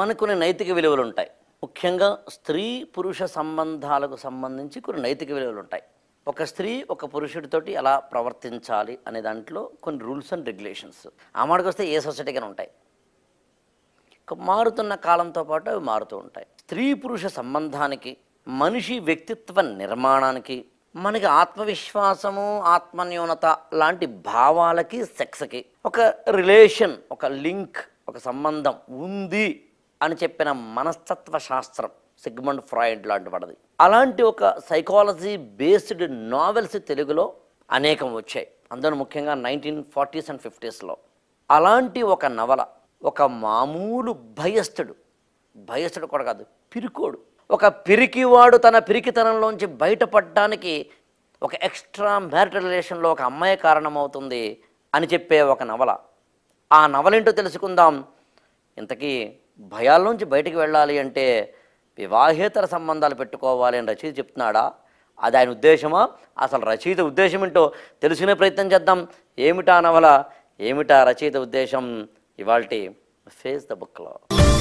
మనకు కొన్ని నైతిక విలువలు ఉంటాయి ముఖ్యంగా స్త్రీ పురుష సంబంధాలకు సంబంధించి కొన్ని నైతిక విలువలు ఉంటాయి ఒక స్త్రీ ఒక పురుషుడితోటి ఎలా ప్రవర్తించాలి అనే దాంట్లో కొన్ని రూల్స్ అండ్ రెగ్యులేషన్స్ ఆ మాటకు వస్తే ఏ సొసైటీకైనా ఉంటాయి ఇక మారుతున్న కాలంతో పాటు అవి మారుతూ ఉంటాయి స్త్రీ పురుష సంబంధానికి మనిషి వ్యక్తిత్వ నిర్మాణానికి మనకి ఆత్మవిశ్వాసము ఆత్మన్యూనత లాంటి భావాలకి సెక్స్కి ఒక రిలేషన్ ఒక లింక్ ఒక సంబంధం ఉంది అని చెప్పిన మనస్తత్వ శాస్త్రం సిగ్మండ్ ఫ్రాయిడ్ లాంటి వాడిది అలాంటి ఒక సైకాలజీ బేస్డ్ నావెల్స్ తెలుగులో అనేకం వచ్చాయి అందులో ముఖ్యంగా నైన్టీన్ ఫార్టీస్ అండ్ ఫిఫ్టీస్లో అలాంటి ఒక నవల ఒక మామూలు భయస్థుడు భయస్థుడు కూడా కాదు పిరికోడు ఒక పిరికివాడు తన పిరికితనంలోంచి బయటపడడానికి ఒక ఎక్స్ట్రా మ్యారిటల్ రిలేషన్లో ఒక అమ్మాయి కారణమవుతుంది అని చెప్పే ఒక నవల ఆ నవలేంటో తెలుసుకుందాం ఇంతకీ భయాల్లోంచి బయటికి వెళ్ళాలి అంటే వివాహేతర సంబంధాలు పెట్టుకోవాలి అని రచయిత చెప్తున్నాడా అది ఆయన ఉద్దేశమా అసలు రచయిత ఉద్దేశం ఏంటో తెలుసుకునే ప్రయత్నం చేద్దాం ఏమిటా నవల ఏమిటా రచయిత ఉద్దేశం ఇవాల్టి ఫేస్ ద బుక్లో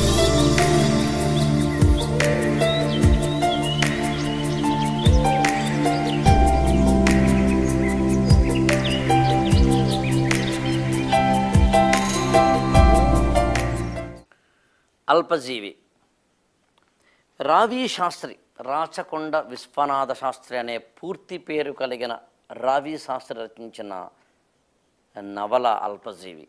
అల్పజీవి రావి శాస్త్రి రాచకొండ విశ్వనాథ శాస్త్రి అనే పూర్తి పేరు కలిగిన రావి శాస్త్రి రచించిన నవల అల్పజీవి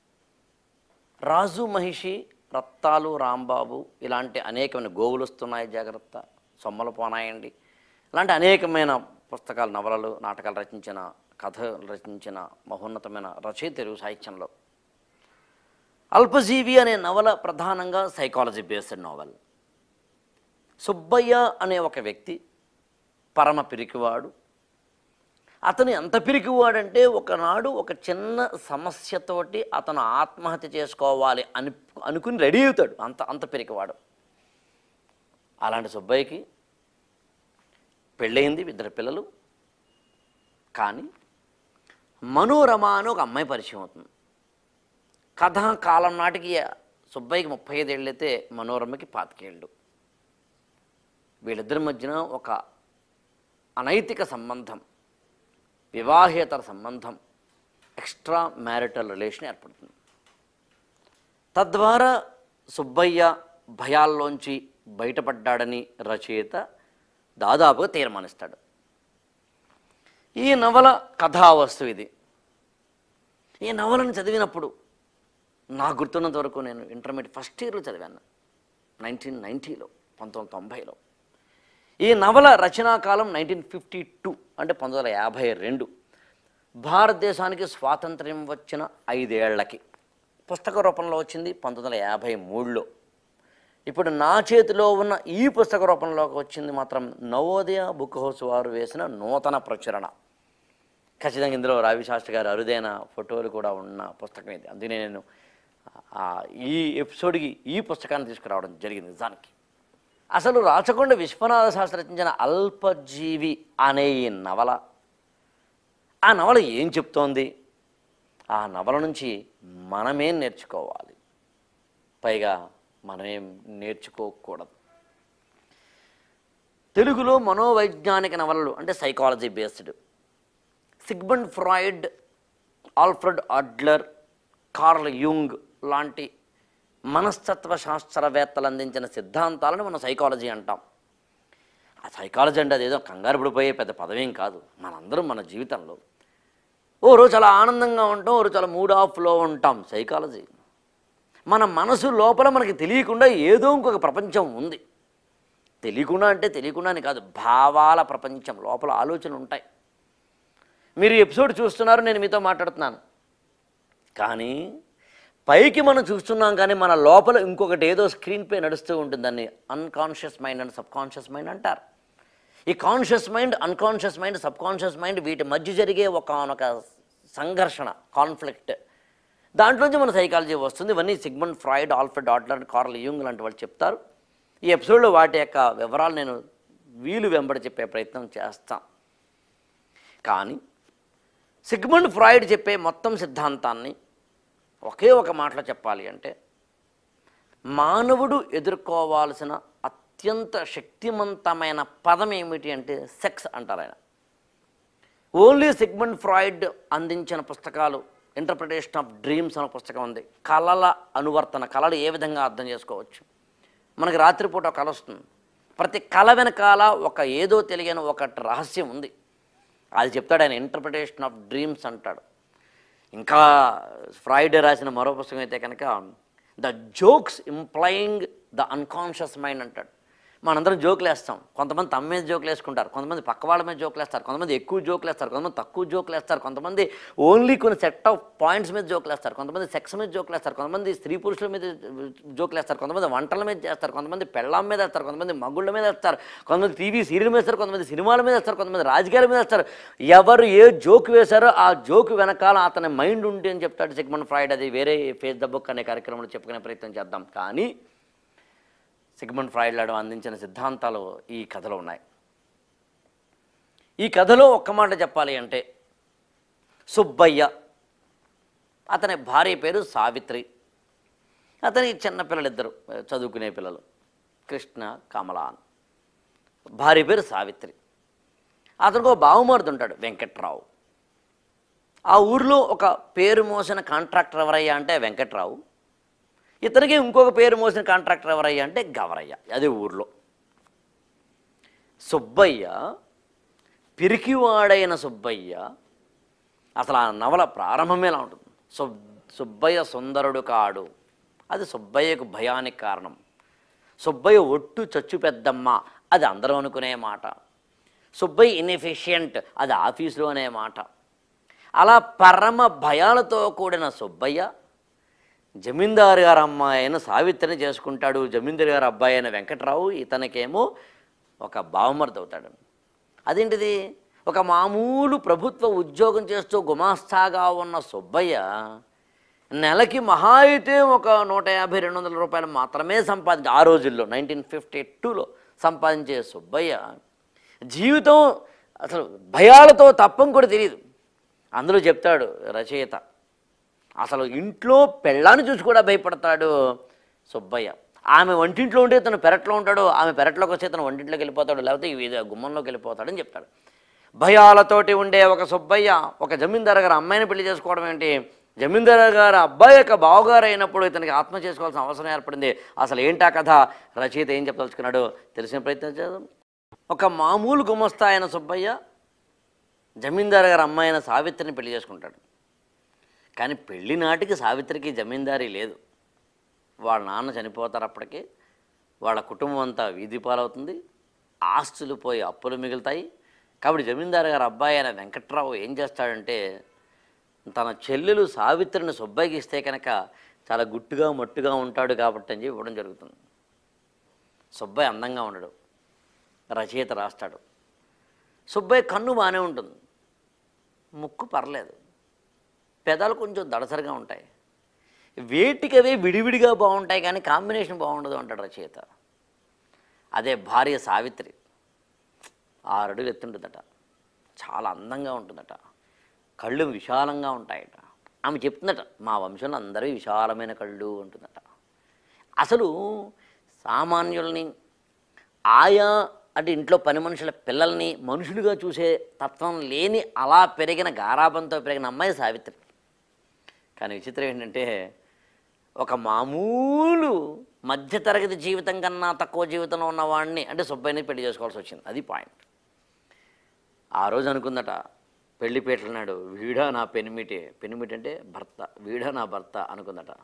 రాజు మహిషి రత్తాలు రాంబాబు ఇలాంటి అనేకమైన గోవులు వస్తున్నాయి జాగ్రత్త సొమ్మలు పోనాయండి ఇలాంటి అనేకమైన పుస్తకాలు నవలలు నాటకాలు రచించిన కథలు రచించిన మహోన్నతమైన రచయిత తెలుగు సాహిత్యంలో అల్పజీవి అనే నవల ప్రధానంగా సైకాలజీ బేస్డ్ నోవెల్ సుబ్బయ్య అనే ఒక వ్యక్తి పరమ పిరికివాడు అతను ఎంత పిరికివాడంటే ఒకనాడు ఒక చిన్న సమస్యతోటి అతను ఆత్మహత్య చేసుకోవాలి అని అనుకుని రెడీ అవుతాడు అంత అంత పిరికివాడు అలాంటి సుబ్బయ్యకి పెళ్ళయింది ఇద్దరు పిల్లలు కానీ మనోరమ అని ఒక అమ్మాయి పరిచయం అవుతుంది కథ కాలం నాటికి సుబ్బయ్యకి ముప్పై ఐదేళ్ళు అయితే మనోరమకి పాతికేళ్ళు వీళ్ళిద్దరి మధ్యన ఒక అనైతిక సంబంధం వివాహేతర సంబంధం ఎక్స్ట్రా మ్యారిటల్ రిలేషన్ ఏర్పడుతుంది తద్వారా సుబ్బయ్య భయాల్లోంచి బయటపడ్డాడని రచయిత దాదాపుగా తీర్మానిస్తాడు ఈ నవల కథావస్తు ఇది ఈ నవలను చదివినప్పుడు నాకు గుర్తున్నంత వరకు నేను ఇంటర్మీడియట్ ఫస్ట్ ఇయర్లో చదివాను నైన్టీన్ నైంటీలో పంతొమ్మిది తొంభైలో ఈ నవల రచనా కాలం నైన్టీన్ ఫిఫ్టీ టూ అంటే పంతొమ్మిది వందల యాభై రెండు భారతదేశానికి స్వాతంత్ర్యం వచ్చిన ఐదేళ్లకి పుస్తక రూపంలో వచ్చింది పంతొమ్మిది వందల యాభై మూడులో ఇప్పుడు నా చేతిలో ఉన్న ఈ పుస్తక రూపంలోకి వచ్చింది మాత్రం నవోదయ బుక్ హౌస్ వారు వేసిన నూతన ప్రచురణ ఖచ్చితంగా ఇందులో రావి శాస్త్రి గారి అరుదైన ఫోటోలు కూడా ఉన్న పుస్తకం ఇది అందుకనే నేను ఆ, ఈ ఎపిసోడ్కి ఈ పుస్తకాన్ని తీసుకురావడం జరిగింది నిజానికి అసలు రాచకొండ విశ్వనాథ శాస్త్రి రచించిన అల్పజీవి అనే ఈ నవల ఆ నవల ఏం చెప్తోంది ఆ నవల నుంచి మనమేం నేర్చుకోవాలి పైగా మనమేం నేర్చుకోకూడదు తెలుగులో మనోవైజ్ఞానిక నవలలు అంటే psychology based Sigmund Freud Alfred Adler Carl Jung లాంటి మనస్తత్వ శాస్త్రవేత్తలు అందించిన సిద్ధాంతాలను మనం సైకాలజీ అంటాం ఆ సైకాలజీ అంటే అదేదో కంగారు పడిపోయే పెద్ద పదవేం కాదు మనందరం మన జీవితంలో ఓ రోజు చాలా ఆనందంగా ఉంటాం ఓ రోజు చాలా మూడ్ ఆఫ్లో ఉంటాం సైకాలజీ మన మనసు లోపల మనకి తెలియకుండా ఏదో ఇంకొక ప్రపంచం ఉంది తెలియకుండా అంటే తెలియకుండా అని కాదు భావాల ప్రపంచం లోపల ఆలోచనలు ఉంటాయి మీరు ఈ ఎపిసోడ్ చూస్తున్నారు నేను మీతో మాట్లాడుతున్నాను కానీ పైకి మనం చూస్తున్నాం కానీ మన లోపల ఇంకొకటి ఏదో స్క్రీన్ పై నడుస్తూ ఉంటుంది దాన్ని unconscious mind and subconscious mind అంటారు ఈ conscious mind unconscious mind subconscious mind వీటి మధ్య జరిగే ఒక సంఘర్షణ కాన్ఫ్లిక్ట్ దాంట్లోంచి మన సైకాలజీ వస్తుంది ఇవన్నీ Sigmund Freud Alfred Adler Carl Jung లాంటి వాళ్ళు చెప్తారు ఈ ఎపిసోడ్లో వాటి యొక్క వివరాలు నేను వీలు వెంబడి చెప్పే ప్రయత్నం చేస్తాను కానీ సిగ్మండ్ ఫ్రాయిడ్ చెప్పే మొత్తం సిద్ధాంతాన్ని ఒకే ఒక మాటలో చెప్పాలి అంటే మానవుడు ఎదుర్కోవాల్సిన అత్యంత శక్తివంతమైన పదం ఏమిటి అంటే సెక్స్ అంటారు ఆయన ఓన్లీ సిగ్మండ్ ఫ్రాయిడ్ అందించిన పుస్తకాలు ఇంటర్ప్రిటేషన్ ఆఫ్ డ్రీమ్స్ అనే పుస్తకం ఉంది కళల అనువర్తన కళలు ఏ విధంగా అర్థం చేసుకోవచ్చు మనకి రాత్రిపూట ఒక కళ వస్తుంది ప్రతి కళ వెనకాల ఒక ఏదో తెలియని ఒక రహస్యం ఉంది అది చెప్తాడు ఆయన ఇంటర్ప్రిటేషన్ ఆఫ్ డ్రీమ్స్ అంటాడు ఇంకా ఫ్రైడే రాసిన మరో పుస్తకం అయితే కనుక the jokes implying the unconscious mind అంటాడు మనందరం జోకులు వేస్తాం కొంతమంది తమ మీద జోకులు వేసుకుంటారు కొంతమంది పక్క వాళ్ళ మీద జోకులు వేస్తారు కొంతమంది ఎక్కువ జోకులు వేస్తారు కొంతమంది తక్కువ జోకులు వేస్తారు కొంతమంది ఓన్లీ కొన్ని సెట్ ఆఫ్ పాయింట్స్ మీద జోకులు వేస్తారు కొంతమంది సెక్స్ మీద జోకులు వేస్తారు కొంతమంది స్త్రీ పురుషుల మీద జోకులు వేస్తారు కొంతమంది వంటల మీద చేస్తారు కొంతమంది పెళ్ళాం మీద వేస్తారు కొంతమంది మగుళ్ళ మీద వేస్తారు కొంతమంది టీవీ సీరియల్ మీద వేస్తారు కొంతమంది సినిమాల మీద వేస్తారు కొంతమంది రాజకీయాల మీద వేస్తారు ఎవరు ఏ జోక్ వేశారో ఆ జోక్ వెనకాల అతని మైండ్ ఉంటే అని చెప్తాడు సిగ్మండ్ ఫ్రాయిడ్ అది వేరే ఫేస్ ద బుక్ అనే కార్యక్రమంలో చెప్పుకునే ప్రయత్నం చేద్దాం కానీ సిగ్మండ్ ఫ్రాయిడ్ లాడు అందించిన సిద్ధాంతాలు ఈ కథలో ఉన్నాయి ఈ కథలో ఒక్క మాట చెప్పాలి అంటే సుబ్బయ్య అతని భార్య పేరు సావిత్రి అతని చిన్న పిల్లలు ఇద్దరు చదువుకునే పిల్లలు కృష్ణ కమలాన్ భార్య పేరు సావిత్రి అతనికి ఒక బావమరుడు ఉంటాడు వెంకట్రావు ఆ ఊర్లో ఒక పేరు మోసిన కాంట్రాక్టర్ ఎవరయ్యా అంటే వెంకట్రావు ఇతనికి ఇంకొక పేరు మోసిన కాంట్రాక్టర్ ఎవరయ్యా అంటే గవరయ్య అదే ఊర్లో సుబ్బయ్య పిరికివాడైన సుబ్బయ్య అసలు ఆ నవల ప్రారంభమే ఎలా ఉంటుంది సుబ్ సుబ్బయ్య సుందరుడు కాడు అది సుబ్బయ్యకు భయానికి కారణం సుబ్బయ్య ఒట్టు చచ్చు పెద్దమ్మ అది అందరూ అనుకునే మాట సుబ్బయ్య ఇన్ఎఫిషియంట్ అది ఆఫీసులో అనే మాట అలా పరమ భయాలతో కూడిన సుబ్బయ్య జమీందారు గారు అమ్మాయి అయిన సావిత్రిని చేసుకుంటాడు జమీందారు గారు అబ్బాయి అయిన వెంకట్రావు ఇతనికేమో ఒక బావమర్ది అవుతాడు అదేంటిది ఒక మామూలు ప్రభుత్వ ఉద్యోగం చేస్తూ గుమాస్తాగా ఉన్న సుబ్బయ్య నెలకి మహా అయితే ఒక నూట యాభై రెండు వందల రూపాయలు మాత్రమే సంపాదించి ఆ రోజుల్లో నైన్టీన్ ఫిఫ్టీ టూలో సంపాదించే సుబ్బయ్య జీవితం అసలు భయాలతో తప్పం కూడా తెలియదు అందులో చెప్తాడు రచయిత అసలు ఇంట్లో పెళ్ళాన్ని చూసి కూడా భయపడతాడు సుబ్బయ్య ఆమె వంటింట్లో ఉంటే తను పెరట్లో ఉంటాడు ఆమె పెరట్లోకి వస్తే తను వంటింట్లోకి వెళ్ళిపోతాడు లేకపోతే ఈ వీధి గుమ్మంలోకి వెళ్ళిపోతాడని చెప్తాడు భయాలతోటి ఉండే ఒక సుబ్బయ్య ఒక జమీందారు గారు అమ్మాయిని పెళ్లి చేసుకోవడం ఏంటి జమీందారు గారు అబ్బాయి యొక్క బావగారు అయినప్పుడు ఇతనికి ఆత్మ చేసుకోవాల్సిన అవసరం ఏర్పడింది అసలు ఏంటా కథ రచయిత ఏం చెప్పదలుచుకున్నాడు తెలిసిన ప్రయత్నం చేద్దాం ఒక మామూలు గుమస్తా అయిన సుబ్బయ్య జమీందారు గారు అమ్మాయి అయిన సావిత్రిని పెళ్లి చేసుకుంటాడు కానీ పెళ్లి నాటికి సావిత్రికి జమీందారీ లేదు వాళ్ళ నాన్న చనిపోతారు అప్పటికి వాళ్ళ కుటుంబం అంతా వీధి పాలవుతుంది ఆస్తులు పోయి అప్పులు మిగులుతాయి కాబట్టి జమీందారు గారు అబ్బాయి అయిన వెంకట్రావు ఏం చేస్తాడంటే తన చెల్లెలు సావిత్రిని సుబ్బయ్యకి ఇస్తే కనుక చాలా గుట్టుగా మట్టుగా ఉంటాడు కాబట్టి అని చెప్పి ఇవ్వడం జరుగుతుంది సుబ్బయ్య అందంగా ఉండడు రచయిత రాస్తాడు సుబ్బయ్య కన్ను బాగానే ఉంటుంది ముక్కు పర్లేదు పెదాలు కొంచెం దడసరిగా ఉంటాయి వేటికవే విడివిడిగా బాగుంటాయి కానీ కాంబినేషన్ బాగుండదు అంటాడు రచయిత అదే భార్య సావిత్రి ఆరు అడుగులు ఎత్తుంటుందట చాలా అందంగా ఉంటుందట కళ్ళు విశాలంగా ఉంటాయట ఆమె చెప్తుందట మా వంశంలో అందరూ విశాలమైన కళ్ళు ఉంటుందట అసలు సామాన్యుల్ని ఆయా అంటే ఇంట్లో పని మనుషుల పిల్లల్ని మనుషులుగా చూసే తత్వం లేని అలా పెరిగిన గారాబంతో పెరిగిన అమ్మాయి సావిత్రి కానీ విచిత్రం ఏంటంటే ఒక మామూలు మధ్యతరగతి జీవితం కన్నా తక్కువ జీవితంలో ఉన్నవాడిని అంటే సుబ్బయ్యని పెళ్లి చేసుకోవాల్సి వచ్చింది అది పాయింట్ ఆ రోజు అనుకుందట పెళ్లిపేటల నాడు వీడా నా పెనిమిటి పెనిమిటి అంటే భర్త వీడా నా భర్త అనుకుందట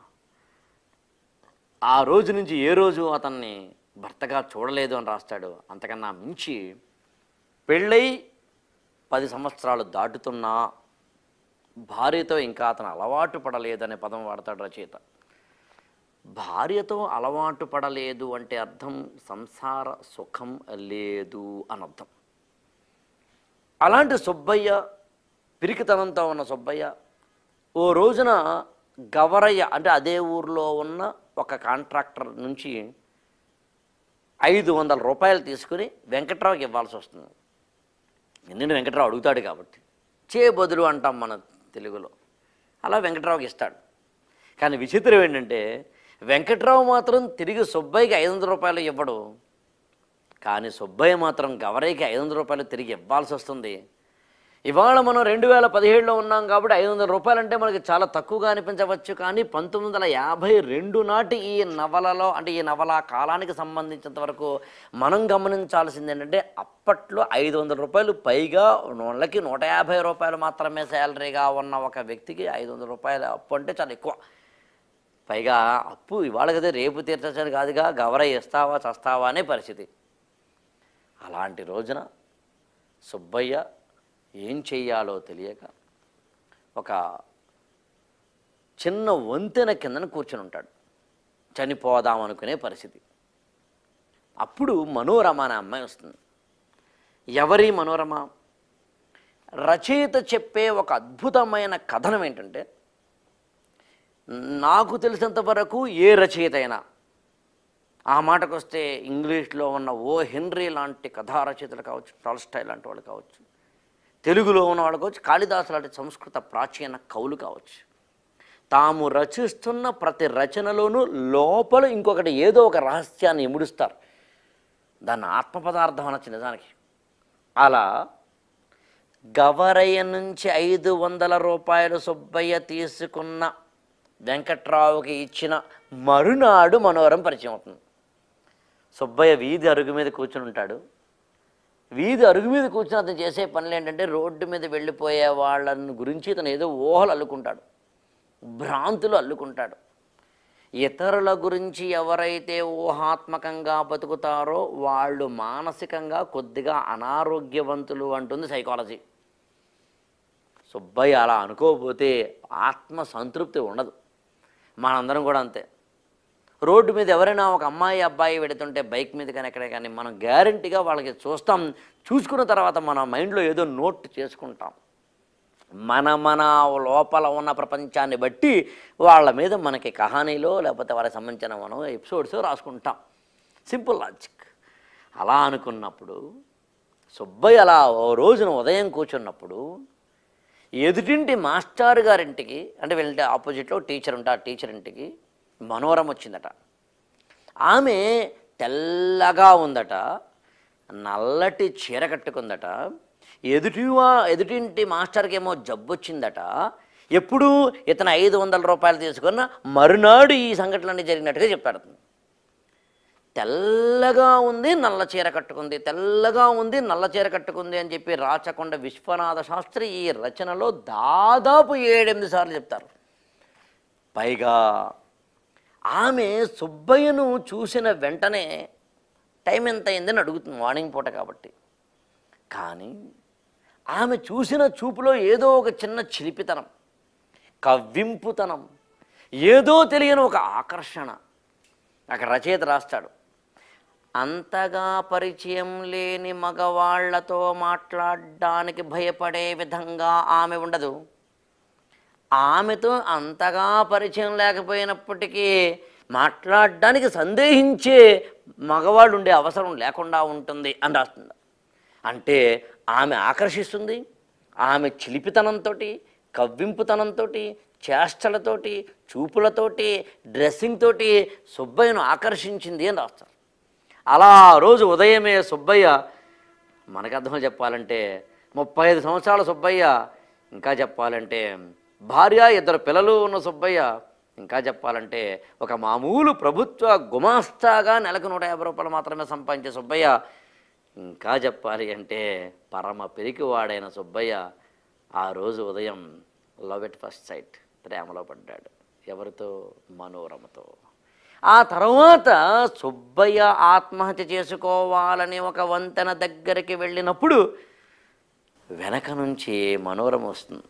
ఆ రోజు నుంచి ఏ రోజు అతన్ని భర్తగా చూడలేదు అని రాస్తాడు అంతకన్నా మించి పెళ్ళై పది సంవత్సరాలు దాటుతున్నా భార్యతో ఇంకా అతను అలవాటు పడలేదనే పదం వాడతాడు రచయిత భార్యతో అలవాటు పడలేదు అంటే అర్థం సంసార సుఖం లేదు అని అర్థం అలాంటి సుబ్బయ్య పిరికితనంతో ఉన్న సుబ్బయ్య ఓ రోజున గవరయ్య అంటే అదే ఊర్లో ఉన్న ఒక కాంట్రాక్టర్ నుంచి ఐదు వందల రూపాయలు తీసుకుని వెంకట్రావుకి ఇవ్వాల్సి వస్తుంది ఎందుకంటే వెంకట్రావు అడుగుతాడు కాబట్టి చేయబదులు అంటాం మన తెలుగులో అలా వెంకట్రావుకి ఇస్తాడు కానీ విచిత్రం ఏంటంటే వెంకట్రావు మాత్రం తిరిగి సుబ్బయ్యకి ఐదు వందల రూపాయలు ఇవ్వడు కానీ సుబ్బయ్య మాత్రం గవరయ్యకి ఐదు వందల రూపాయలు తిరిగి ఇవ్వాల్సి వస్తుంది ఇవాళ మనం రెండు వేల పదిహేడులో ఉన్నాం కాబట్టి ఐదు వందల రూపాయలు అంటే మనకి చాలా తక్కువగా అనిపించవచ్చు కానీ పంతొమ్మిది వందల యాభై రెండు నాటి ఈ నవలలో అంటే ఈ నవల కాలానికి సంబంధించినంత వరకు మనం గమనించాల్సింది ఏంటంటే అప్పట్లో ఐదు వందల రూపాయలు పైగా నెలకి నూట యాభై రూపాయలు మాత్రమే శాలరీగా ఉన్న ఒక వ్యక్తికి ఐదు వందల రూపాయలు అప్పు అంటే చాలా ఎక్కువ పైగా అప్పు ఇవాళ కదా రేపు తీర్చచ్చని కాదుగా గవర ఇస్తావా చస్తావా అనే పరిస్థితి అలాంటి రోజున సుబ్బయ్య ఏం చెయ్యాలో తెలియక ఒక చిన్న వంతెన కిందన కూర్చొని ఉంటాడు చనిపోదాం అనుకునే పరిస్థితి అప్పుడు మనోరమ అనే అమ్మాయి వస్తుంది ఎవరి మనోరమ రచయిత చెప్పే ఒక అద్భుతమైన కథనం ఏంటంటే నాకు తెలిసినంత వరకు ఏ రచయిత అయినా ఆ మాటకు వస్తే ఇంగ్లీష్లో ఉన్న ఓ హెన్రీ లాంటి కథా రచయితలు కావచ్చు టాల్స్టై లాంటి వాళ్ళు కావచ్చు తెలుగులో ఉన్న వాళ్ళు కావచ్చు కాళిదాసు లాంటి సంస్కృత ప్రాచీన కవులు కావచ్చు తాము రచిస్తున్న ప్రతి రచనలోనూ లోపల ఇంకొకటి ఏదో ఒక రహస్యాన్ని ఇముడుస్తారు దాన్ని ఆత్మ పదార్థం అనొచ్చు నిజానికి అలా గవరయ్య నుంచి ఐదు వందల రూపాయలు సుబ్బయ్య తీసుకున్న వెంకట్రావుకి ఇచ్చిన మరునాడు మనోరం పరిచయం అవుతుంది సుబ్బయ్య వీధి అరుగు మీద కూర్చుని ఉంటాడు వీధి అరుగు మీద కూర్చుని అతను చేసే పనులు ఏంటంటే రోడ్డు మీద వెళ్ళిపోయే వాళ్ళని గురించి ఇతను ఏదో ఊహలు అల్లుకుంటాడు భ్రాంతులు అల్లుకుంటాడు ఇతరుల గురించి ఎవరైతే ఊహాత్మకంగా బతుకుతారో వాళ్ళు మానసికంగా కొద్దిగా అనారోగ్యవంతులు అంటుంది సైకాలజీ సుబ్బయ్య అలా అనుకోకపోతే ఆత్మ సంతృప్తి ఉండదు మనందరం కూడా అంతే రోడ్డు మీద ఎవరైనా ఒక అమ్మాయి అబ్బాయి వెడుతుంటే బైక్ మీద కానీ ఎక్కడే కానీ మనం గ్యారంటీగా వాళ్ళకి చూస్తాం చూసుకున్న తర్వాత మన మైండ్లో ఏదో నోట్ చేసుకుంటాం మన మన లోపల ఉన్న ప్రపంచాన్ని బట్టి వాళ్ళ మీద మనకి కహానీలో లేకపోతే వాళ్ళకి సంబంధించిన మనం ఎపిసోడ్స్ రాసుకుంటాం సింపుల్ లాజిక్ అలా అనుకున్నప్పుడు సుబ్బయ్య అలా ఓ రోజున ఉదయం కూర్చున్నప్పుడు ఎదుటింటి మాస్టర్ గారింటికి అంటే వీళ్ళంటే ఆపోజిట్లో టీచర్ ఉంటే ఆ టీచర్ ఇంటికి మనోరం వచ్చిందట ఆమె తెల్లగా ఉందట నల్లటి చీర కట్టుకుందట ఎదుటివా ఎదుటింటి మాస్టర్కి ఏమో జబ్బు వచ్చిందట ఎప్పుడు ఇతను ఐదు వందల రూపాయలు తీసుకున్న మరునాడు ఈ సంఘటనలన్నీ జరిగినట్టుగా చెప్పాడు అతను. తెల్లగా ఉంది నల్ల చీర కట్టుకుంది తెల్లగా ఉంది నల్ల చీర కట్టుకుంది అని చెప్పి రాచకొండ విశ్వనాథ శాస్త్రి ఈ రచనలో దాదాపు ఏడెనిమిది సార్లు చెప్తారు పైగా ఆమె సుబ్బయ్యను చూసిన వెంటనే టైం ఎంత అయిందని అడుగుతుంది మార్నింగ్ పూట కాబట్టి కానీ ఆమె చూసిన చూపులో ఏదో ఒక చిన్న చిలిపితనం కవ్వింపుతనం ఏదో తెలియని ఒక ఆకర్షణ అక్కడ రచయిత రాస్తాడు అంతగా పరిచయం లేని మగవాళ్లతో మాట్లాడడానికి భయపడే విధంగా ఆమె ఉండదు ఆమెతో అంతగా పరిచయం లేకపోయినప్పటికీ మాట్లాడడానికి సందేహించే మగవాళ్ళు ఉండే అవసరం లేకుండా ఉంటుంది అని రాస్తుంది అంటే ఆమె ఆకర్షిస్తుంది ఆమె చిలిపితనంతో కవ్వింపుతనంతో చేష్టలతోటి చూపులతోటి డ్రెస్సింగ్ తోటి సుబ్బయ్యను ఆకర్షించింది అని రాస్తారు అలా ఆ రోజు ఉదయమే సుబ్బయ్య మనకు అర్థం చెప్పాలంటే ముప్పై ఐదు సంవత్సరాల సుబ్బయ్య ఇంకా చెప్పాలంటే భార్య ఇద్దరు పిల్లలు ఉన్న సుబ్బయ్య ఇంకా చెప్పాలంటే ఒక మామూలు ప్రభుత్వ గుమాస్తాగా నెలకు నూట యాభై రూపాయలు మాత్రమే సంపాదించే సుబ్బయ్య ఇంకా చెప్పాలి అంటే పరమ పిరికివాడైన సుబ్బయ్య ఆ రోజు ఉదయం లవ్ ఎట్ ఫస్ట్ సైట్ ప్రేమలో పడ్డాడు ఎవరితో మనోరమతో ఆ తర్వాత సుబ్బయ్య ఆత్మహత్య చేసుకోవాలని ఒక వంతెన దగ్గరికి వెళ్ళినప్పుడు వెనక నుంచి మనోరమ వస్తుంది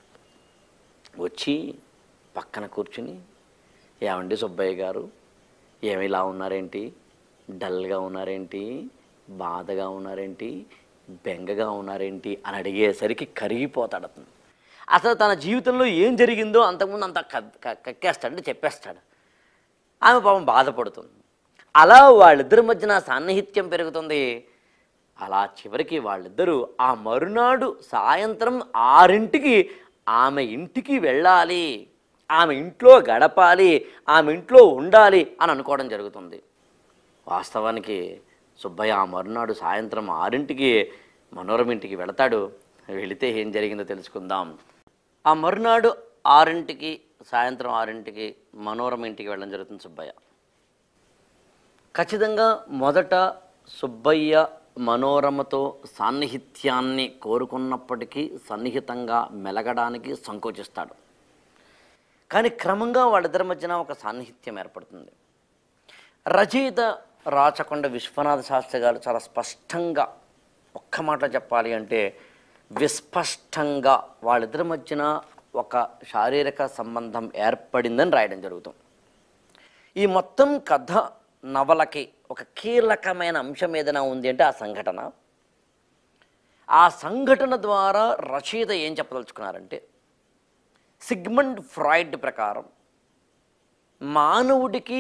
వచ్చి పక్కన కూర్చుని ఏమండి సుబ్బయ్య గారు ఏమి ఇలా ఉన్నారేంటి డల్గా ఉన్నారేంటి బాధగా ఉన్నారేంటి బెంగగా ఉన్నారేంటి అని అడిగేసరికి కరిగిపోతాడు అతను అసలు తన జీవితంలో ఏం జరిగిందో అంతకుముందు అంత క- క- కక్కేస్తాడు చెప్పేస్తాడు ఆమె పాపం బాధపడుతుంది అలా వాళ్ళిద్దరి మధ్యన సాన్నిహిత్యం పెరుగుతుంది అలా చివరికి వాళ్ళిద్దరూ ఆ మరునాడు సాయంత్రం ఆరింటికి ఆమె ఇంటికి వెళ్ళాలి ఆమె ఇంట్లో గడపాలి ఆమె ఇంట్లో ఉండాలి అని అనుకోవడం జరుగుతుంది వాస్తవానికి సుబ్బయ్య ఆ మరునాడు సాయంత్రం ఆరింటికి మనోరమ ఇంటికి వెళతాడు వెళితే ఏం జరిగిందో తెలుసుకుందాం ఆ మరునాడు ఆరింటికి సాయంత్రం ఆరింటికి మనోరమ ఇంటికి వెళ్ళడం జరుగుతుంది సుబ్బయ్య ఖచ్చితంగా మొదట సుబ్బయ్య మనోరమతో సాన్నిహిత్యాన్ని కోరుకున్నప్పటికీ సన్నిహితంగా మెలగడానికి సంకోచిస్తాడు కానీ క్రమంగా వాళ్ళిద్దరి మధ్యన ఒక సాన్నిహిత్యం ఏర్పడుతుంది రచయిత రాచకొండ విశ్వనాథ శాస్త్రి గారు చాలా స్పష్టంగా ఒక్క మాట చెప్పాలి అంటే విస్పష్టంగా వాళ్ళిద్దరి మధ్యన ఒక శారీరక సంబంధం ఏర్పడిందని రాయడం జరుగుతుంది ఈ మొత్తం కథ నవలకి ఒక కీలకమైన అంశం ఏదైనా ఉంది అంటే ఆ సంఘటన ఆ సంఘటన ద్వారా రచయిత ఏం చెప్పదలుచుకున్నారంటే సిగ్మండ్ ఫ్రాయిడ్ ప్రకారం మానవుడికి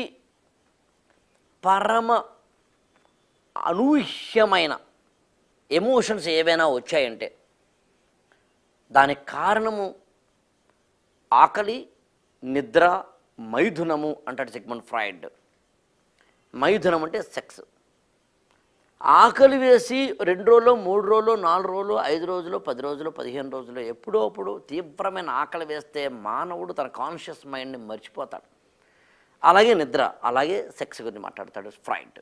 పరమ అనూహ్యమైన ఎమోషన్స్ ఏవైనా వచ్చాయంటే దానికి కారణము ఆకలి నిద్ర మైథునము అంటాడు సిగ్మండ్ ఫ్రాయిడ్ మైథునం అంటే సెక్స్ ఆకలి వేసి రెండు రోజులు మూడు రోజులు నాలుగు రోజులు ఐదు రోజులు పది రోజులు పదిహేను రోజులు ఎప్పుడో అప్పుడు తీవ్రమైన ఆకలి వేస్తే మానవుడు తన కాన్షియస్ మైండ్ని మర్చిపోతాడు అలాగే నిద్ర అలాగే సెక్స్ గురించి మాట్లాడతాడు ఫ్రైడ్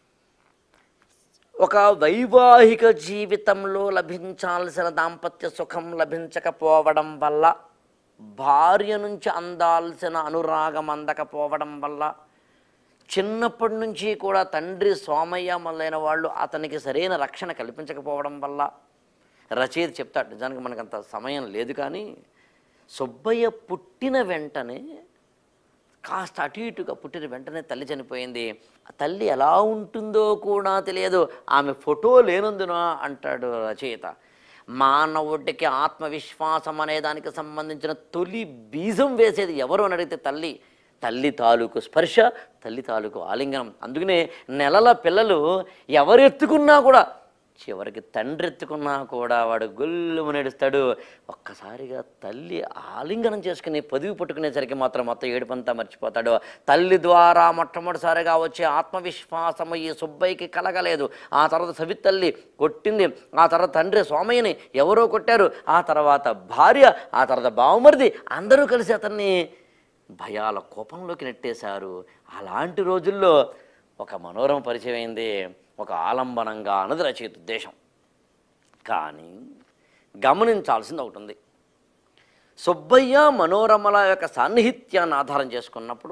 ఒక వైవాహిక జీవితంలో లభించాల్సిన దాంపత్య సుఖం లభించకపోవడం వల్ల భార్య నుంచి అందాల్సిన అనురాగం అందకపోవడం వల్ల చిన్నప్పటి నుంచి కూడా తండ్రి సోమయ్య మొదలైన వాళ్ళు అతనికి సరైన రక్షణ కల్పించకపోవడం వల్ల రచయిత చెప్తాడు నిజానికి మనకంత సమయం లేదు కానీ సుబ్బయ్య పుట్టిన వెంటనే కాస్త అటు ఇటుగా పుట్టిన వెంటనే తల్లి చనిపోయింది ఆ తల్లి ఎలా ఉంటుందో కూడా తెలియదు ఆమె ఫోటో లేనందున అంటాడు రచయిత మానవుడికి ఆత్మవిశ్వాసం అనే దానికి సంబంధించిన తొలి బీజం వేసేది ఎవరు అని అడిగితే తల్లి తల్లి తాలూకు స్పర్శ తల్లి తాలూకు ఆలింగనం అందుకనే నెలల పిల్లలు ఎవరు ఎత్తుకున్నా కూడా చివరికి తండ్రి ఎత్తుకున్నా కూడా వాడు గొల్లుము నడుస్తాడు ఒక్కసారిగా తల్లి ఆలింగనం చేసుకుని పొదివి పట్టుకునేసరికి మాత్రం మొత్తం ఏడుపంతా మర్చిపోతాడు తల్లి ద్వారా మొట్టమొదటిసారిగా వచ్చే ఆత్మవిశ్వాసము ఈ సుబ్బయ్యకి కలగలేదు ఆ తర్వాత సవితల్లి కొట్టింది ఆ తర్వాత తండ్రి సోమయ్యని ఎవరో కొట్టారు ఆ తర్వాత భార్య ఆ తర్వాత బావమరిది అందరూ కలిసి అతన్ని భయాల కోపంలోకి నెట్టేశారు అలాంటి రోజుల్లో ఒక మనోరమ పరిచయం అయింది ఒక ఆలంబనంగా అన్నది రచయిత ఉద్దేశం కానీ గమనించాల్సింది ఒకటి ఉంది సుబ్బయ్య మనోరమల యొక్క సాన్నిహిత్యాన్ని ఆధారం చేసుకున్నప్పుడు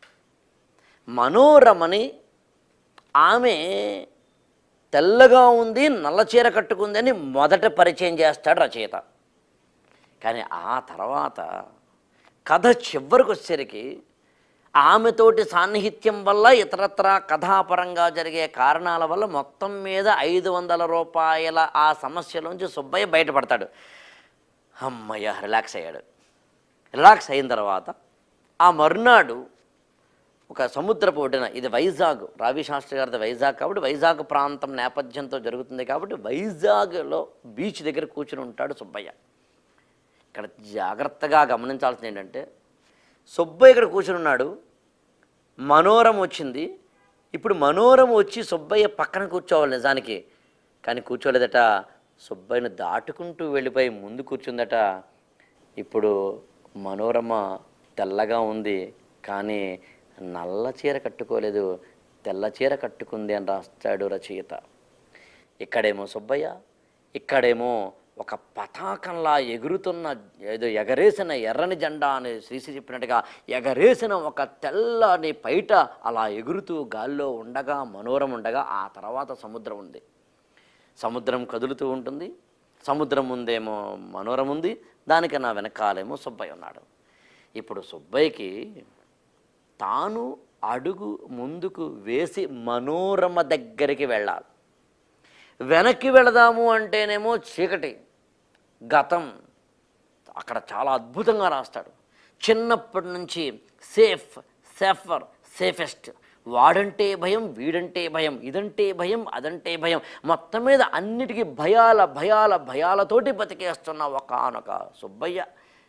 మనోరమని ఆమె తెల్లగా ఉంది నల్ల చీర కట్టుకుంది అని మొదట పరిచయం చేస్తాడు రచయిత కానీ ఆ తర్వాత కథ చివరికి వచ్చేసరికి ఆమెతోటి సాన్నిహిత్యం వల్ల ఇతరత్ర కథాపరంగా జరిగే కారణాల వల్ల మొత్తం మీద ఐదు వందల రూపాయల ఆ సమస్యలోంచి సుబ్బయ్య బయటపడతాడు అమ్మయ్య రిలాక్స్ అయ్యాడు రిలాక్స్ అయిన తర్వాత ఆ మరునాడు ఒక సముద్రపు ఒడ్డున ఇది వైజాగ్ రావి శాస్త్రి గారిది వైజాగ్ కాబట్టి వైజాగ్ ప్రాంతం నేపథ్యంతో జరుగుతుంది కాబట్టి వైజాగ్లో బీచ్ దగ్గర కూర్చుని ఉంటాడు సుబ్బయ్య ఇక్కడ జాగ్రత్తగా గమనించాల్సింది ఏంటంటే సుబ్బయ్య ఇక్కడ కూర్చుని ఉన్నాడు మనోరం వచ్చింది ఇప్పుడు మనోరం వచ్చి సుబ్బయ్య పక్కన కూర్చోవాలి నిజానికి కానీ కూర్చోలేదట సుబ్బయ్యను దాటుకుంటూ వెళ్ళిపోయి ముందు కూర్చుందట ఇప్పుడు మనోరమ తెల్లగా ఉంది కానీ నల్ల చీర కట్టుకోలేదు తెల్ల చీర కట్టుకుంది అని రాస్తాడు రచయిత ఇక్కడేమో సుబ్బయ్య ఇక్కడేమో ఒక పతాకంలా ఎగురుతున్న ఏదో ఎగరేసిన ఎర్రని జెండా అని శ్రీశ్రీ చెప్పినట్టుగా ఎగరేసిన ఒక తెల్లని పైట అలా ఎగురుతూ గాల్లో ఉండగా మనోరం ఉండగా ఆ తర్వాత సముద్రం ఉంది సముద్రం కదులుతూ ఉంటుంది సముద్రం ముందేమో మనోరం ఉంది దానికన్నా వెనకాలేమో సుబ్బయ్య ఉన్నాడు ఇప్పుడు సుబ్బయ్యకి తాను అడుగు ముందుకు వేసి మనోరమ దగ్గరికి వెళ్ళాలి వెనక్కి వెళదాము అంటేనేమో చీకటి గతం అక్కడ చాలా అద్భుతంగా రాస్తాడు చిన్నప్పటి నుంచి సేఫ్ సేఫర్ సేఫెస్ట్ వాడంటే భయం వీడంటే భయం ఇదంటే భయం అదంటే భయం మొత్తం మీద అన్నిటికీ భయాల భయాల భయాలతోటి బతికేస్తున్న ఒకనొక సుబ్బయ్య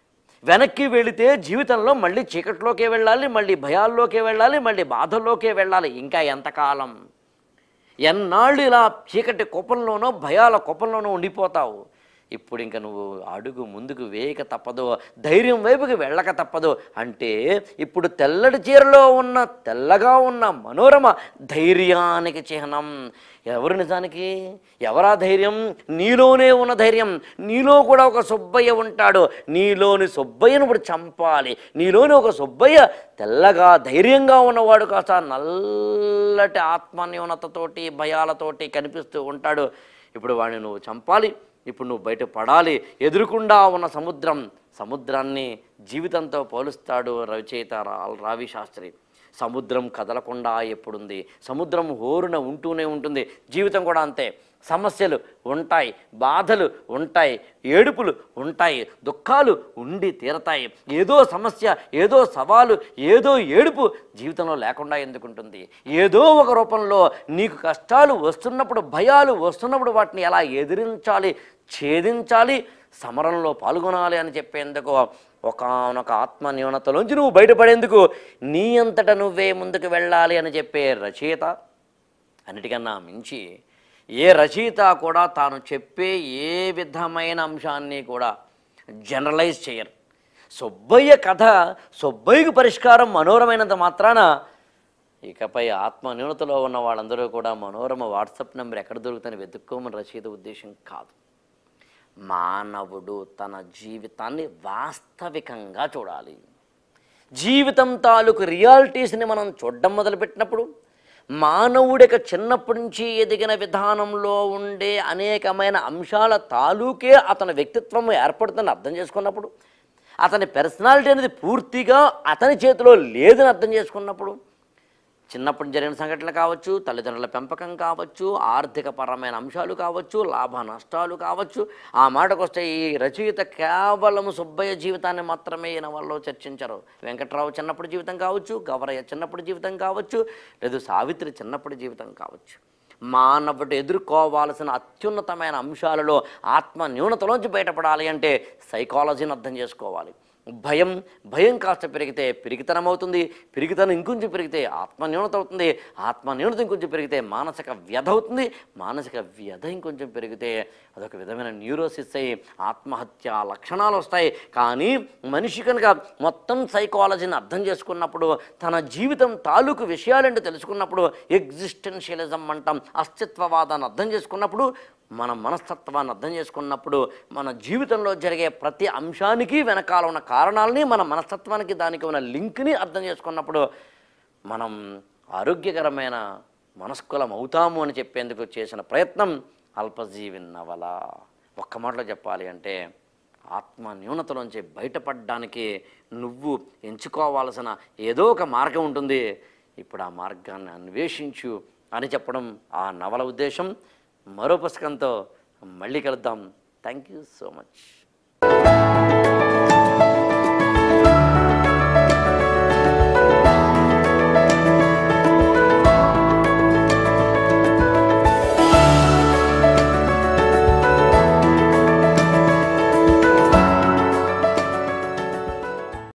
వెనక్కి వెళితే జీవితంలో మళ్ళీ చీకట్లోకే వెళ్ళాలి మళ్ళీ భయాల్లోకే వెళ్ళాలి మళ్ళీ బాధల్లోకే వెళ్ళాలి ఇంకా ఎంతకాలం ఎన్నాళ్ళు ఇలా చీకటి కుప్పంలోనో భయాల కుప్పంలోనో ఉండిపోతావు ఇప్పుడు ఇంకా నువ్వు అడుగు ముందుకు వేయక తప్పదు ధైర్యం వైపుకి వెళ్ళక తప్పదు అంటే ఇప్పుడు తెల్లటి చీరలో ఉన్న తెల్లగా ఉన్న మనోరమ ధైర్యానికి చిహ్నం ఎవరు నిజానికి ఎవరా ధైర్యం నీలోనే ఉన్న ధైర్యం నీలో కూడా ఒక సుబ్బయ్య ఉంటాడు నీలోని సుబ్బయ్యను ఇప్పుడు చంపాలి నీలోని ఒక సుబ్బయ్య తెల్లగా ధైర్యంగా ఉన్నవాడు కాస్త నల్లటి ఆత్మన్యూనతతోటి భయాలతోటి కనిపిస్తూ ఉంటాడు ఇప్పుడు వాడిని నువ్వు చంపాలి ఇప్పుడు నువ్వు బయట పడాలి ఎదురుకుండా ఉన్న సముద్రం సముద్రాన్ని జీవితంతో పోలుస్తాడు రచయిత రా రావి శాస్త్రి సముద్రం కదలకుండా ఎప్పుడుంది సముద్రం హోరున ఉంటూనే ఉంటుంది జీవితం కూడా అంతే సమస్యలు ఉంటాయి బాధలు ఉంటాయి ఏడుపులు ఉంటాయి దుఃఖాలు ఉండి తీరతాయి ఏదో సమస్య ఏదో సవాలు ఏదో ఏడుపు జీవితంలో లేకుండా ఎందుకుంటుంది ఏదో ఒక రూపంలో నీకు కష్టాలు వస్తున్నప్పుడు భయాలు వస్తున్నప్పుడు వాటిని ఎలా ఎదిరించాలి ఛేదించాలి సమరంలో పాల్గొనాలి అని చెప్పేందుకు ఒకనొక ఆత్మ న్యూనతలోంచి నువ్వు బయటపడేందుకు నీ అంతట నువ్వే ముందుకు వెళ్ళాలి అని చెప్పే రచయిత అన్నిటికన్నా మించి ఏ రచయిత కూడా తాను చెప్పే ఏ విధమైన అంశాన్ని కూడా జనరలైజ్ చేయరు సుబ్బయ్య కథ సుబ్బయ్యకు పరిష్కారం మనోరమైనంత మాత్రాన ఇకపై ఆత్మ న్యూనతలో ఉన్న వాళ్ళందరూ కూడా మనోరమ వాట్సాప్ నెంబర్ ఎక్కడ దొరుకుతుందని వెతుక్కోమని రచయిత ఉద్దేశం కాదు మానవుడు తన జీవితాన్ని వాస్తవికంగా చూడాలి జీవితం తాలూకు రియాలిటీస్ని మనం చూడడం మొదలుపెట్టినప్పుడు మానవుడిక చిన్నప్పటి నుంచి ఎదిగిన విధానంలో ఉండే అనేకమైన అంశాల తాలూకే అతని వ్యక్తిత్వం ఏర్పడుతుందని అర్థం చేసుకున్నప్పుడు అతని పర్సనాలిటీ అనేది పూర్తిగా అతని చేతిలో లేదని అర్థం చేసుకున్నప్పుడు చిన్నప్పుడు జరిగిన సంఘటనలు కావచ్చు తల్లిదండ్రుల పెంపకం కావచ్చు ఆర్థిక పరమైన అంశాలు కావచ్చు లాభ నష్టాలు కావచ్చు ఆ మాటకు వస్తే ఈ రచయిత కేవలం సుబ్బయ్య జీవితాన్ని మాత్రమే ఈయన వాళ్ళు చర్చించరు వెంకట్రావు చిన్నప్పటి జీవితం కావచ్చు గవరయ్య చిన్నప్పటి జీవితం కావచ్చు లేదు సావిత్రి చిన్నప్పటి జీవితం కావచ్చు మానవుడు ఎదుర్కోవాల్సిన అత్యున్నతమైన అంశాలలో ఆత్మ న్యూనతలోంచి బయటపడాలి అంటే సైకాలజీని అర్థం చేసుకోవాలి భయం భయం కాస్త పెరిగితే పిరిగితనం అవుతుంది పిరిగితనం ఇంకొంచెం పెరిగితే ఆత్మ న్యూనత అవుతుంది ఆత్మ న్యూనత ఇంకొంచెం పెరిగితే మానసిక వ్యధ అవుతుంది మానసిక వ్యధ ఇంకొంచెం పెరిగితే అదొక విధమైన న్యూరోసిస్ అయ్యి ఆత్మహత్య లక్షణాలు వస్తాయి కానీ మనిషి కనుక మొత్తం సైకాలజీని అర్థం చేసుకున్నప్పుడు తన జీవితం తాలూకు విషయాలేంటో తెలుసుకున్నప్పుడు ఎగ్జిస్టెన్షియలిజం అంటాం అస్తిత్వవాదాన్ని అర్థం చేసుకున్నప్పుడు మన మనస్తత్వాన్ని అర్థం చేసుకున్నప్పుడు మన జీవితంలో జరిగే ప్రతి అంశానికి వెనకాల ఉన్న కారణాలని మన మనస్తత్వానికి దానికి ఉన్న లింక్ని అర్థం చేసుకున్నప్పుడు మనం ఆరోగ్యకరమైన మనస్కులం అవుతాము అని చెప్పేందుకు చేసిన ప్రయత్నం అల్పజీవి నవల ఒక్క మాటలో చెప్పాలి అంటే ఆత్మ న్యూనతలోంచి బయటపడడానికి నువ్వు ఎంచుకోవాల్సిన ఏదో ఒక మార్గం ఉంటుంది ఇప్పుడు ఆ మార్గాన్ని అన్వేషించు అని చెప్పడం ఆ నవల ఉద్దేశం మరో పుస్తకంతో మళ్ళీ కలుద్దాం థ్యాంక్ యూ సో మచ్